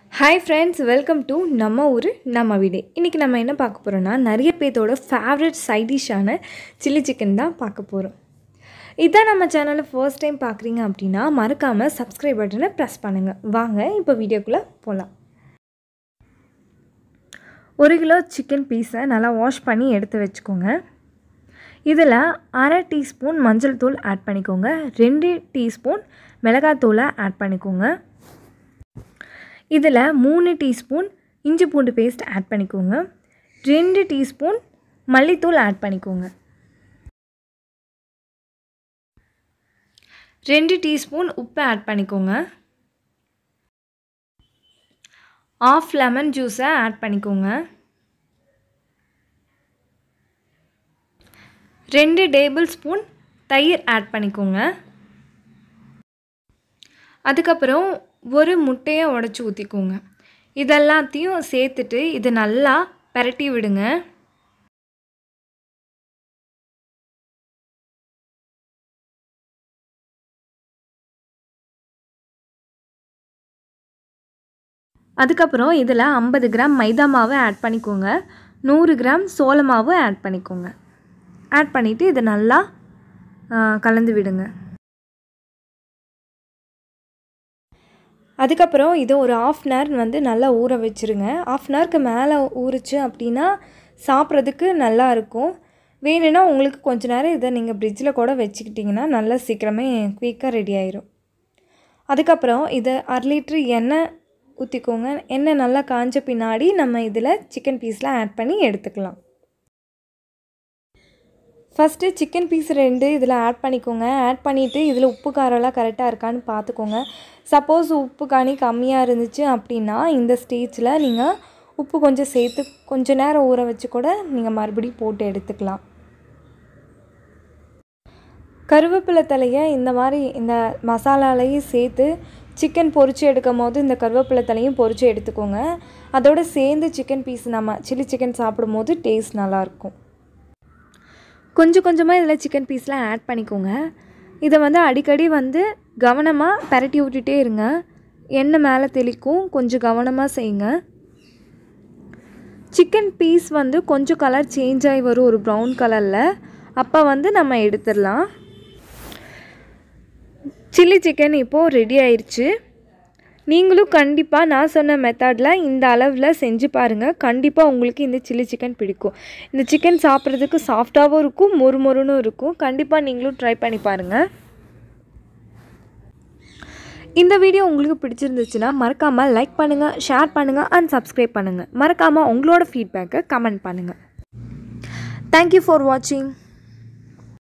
hi friends welcome to நம்ம ஊர் நம்ம வீடு இன்றைக்கி நம்ம என்ன பார்க்க போகிறோன்னா நிறைய பேர்த்தோட ஃபேவரட் சைட் டிஷ்ஷான சில்லி சிக்கன் தான் பார்க்க போகிறோம் இதான் நம்ம சேனலை ஃபர்ஸ்ட் டைம் பார்க்குறீங்க அப்படின்னா மறக்காமல் சப்ஸ்கிரைப் பட்டனை ப்ரெஸ் பண்ணுங்கள் வாங்க இப்போ வீடியோக்குள்ளே போகலாம் ஒரு கிலோ சிக்கன் பீஸை நல்லா வாஷ் பண்ணி எடுத்து வச்சுக்கோங்க இதில் அரை டீஸ்பூன் மஞ்சள் தூள் ஆட் பண்ணிக்கோங்க ரெண்டு டீஸ்பூன் மிளகாத்தூளை ஆட் பண்ணிக்கோங்க இதில் மூணு டீஸ்பூன் இஞ்சி பூண்டு பேஸ்ட் ஆட் பண்ணிக்கோங்க ரெண்டு டீஸ்பூன் மல்லித்தூள் ஆட் பண்ணிக்கோங்க ரெண்டு டீஸ்பூன் உப்பு ஆட் பண்ணிக்கோங்க ஆஃப் லெமன் ஜூஸை ஆட் பண்ணிக்கோங்க ரெண்டு டேபிள் ஸ்பூன் தயிர் ஆட் பண்ணிக்கோங்க அதுக்கப்புறம் ஒரு முட்டையை உடச்சி ஊற்றிக்கோங்க இதெல்லாத்தையும் சேர்த்துட்டு இது நல்லா பரட்டி விடுங்க அதுக்கப்புறம் இதில் ஐம்பது கிராம் மைதா மாவு ஆட் பண்ணிக்கோங்க நூறு கிராம் சோள மாவு ஆட் பண்ணிக்கோங்க ஆட் பண்ணிவிட்டு இதை நல்லா கலந்து விடுங்க அதுக்கப்புறம் இதை ஒரு ஆஃப் அன் ஹவர் வந்து நல்லா ஊற வச்சுருங்க ஆஃப் அன் ஹவருக்கு மேலே ஊறிச்சு அப்படின்னா சாப்பிட்றதுக்கு நல்லா இருக்கும் வேணும்னா உங்களுக்கு கொஞ்ச நேரம் இதை நீங்கள் ஃப்ரிட்ஜில் கூட வச்சுக்கிட்டிங்கன்னா நல்லா சீக்கிரமே குயிக்காக ரெடி ஆயிரும் அதுக்கப்புறம் இதை அரை லிட்ரு எண்ணெய் ஊற்றிக்கோங்க எண்ணெய் நல்லா காஞ்ச பின்னாடி நம்ம இதில் சிக்கன் பீஸ்லாம் ஆட் பண்ணி எடுத்துக்கலாம் ஃபஸ்ட்டு சிக்கன் பீஸ் ரெண்டு இதில் ஆட் பண்ணிக்கோங்க ஆட் பண்ணிவிட்டு இதில் உப்பு காரம்லாம் கரெக்டாக இருக்கான்னு பார்த்துக்கோங்க சப்போஸ் உப்பு காணி கம்மியாக இருந்துச்சு அப்படின்னா இந்த ஸ்டேஜில் நீங்கள் உப்பு கொஞ்சம் சேர்த்து கொஞ்ச நேரம் ஊற வச்சு கூட நீங்கள் மறுபடியும் போட்டு எடுத்துக்கலாம் கருவேப்பிலை தலையை இந்த மாதிரி இந்த மசாலாலையும் சேர்த்து சிக்கன் பொரித்து எடுக்கும் போது இந்த கருவேப்பிலை தலையும் பொரித்து எடுத்துக்கோங்க அதோடு சேர்ந்து சிக்கன் பீஸ் நம்ம சில்லி சிக்கன் சாப்பிடும் போது டேஸ்ட் நல்லாயிருக்கும் கொஞ்சம் கொஞ்சமாக இதில் சிக்கன் பீஸ்லாம் ஆட் பண்ணிக்கோங்க இதை வந்து அடிக்கடி வந்து கவனமாக பரட்டி விட்டுட்டே இருங்க எண்ணெய் மேலே தெளிக்கும் கொஞ்சம் கவனமாக செய்யுங்க சிக்கன் பீஸ் வந்து கொஞ்சம் கலர் சேஞ்ச் ஆகி வரும் ஒரு ப்ரௌன் கலரில் அப்போ வந்து நம்ம எடுத்துடலாம் சில்லி சிக்கன் இப்போது ரெடி ஆயிடுச்சு நீங்களும் கண்டிப்பாக நான் சொன்ன மெத்தடில் இந்த அளவில் செஞ்சு பாருங்கள் கண்டிப்பாக உங்களுக்கு இந்த சில்லி சிக்கன் பிடிக்கும் இந்த சிக்கன் சாப்பிட்றதுக்கு சாஃப்டாகவும் இருக்கும் மொறு மொறுன்னு இருக்கும் கண்டிப்பாக நீங்களும் ட்ரை பண்ணி பாருங்கள் இந்த வீடியோ உங்களுக்கு பிடிச்சிருந்துச்சுன்னா மறக்காமல் லைக் பண்ணுங்கள் ஷேர் பண்ணுங்கள் அண்ட் சப்ஸ்கிரைப் பண்ணுங்கள் மறக்காமல் உங்களோட ஃபீட்பேக்கை கமெண்ட் பண்ணுங்கள் தேங்க்யூ ஃபார் வாட்சிங்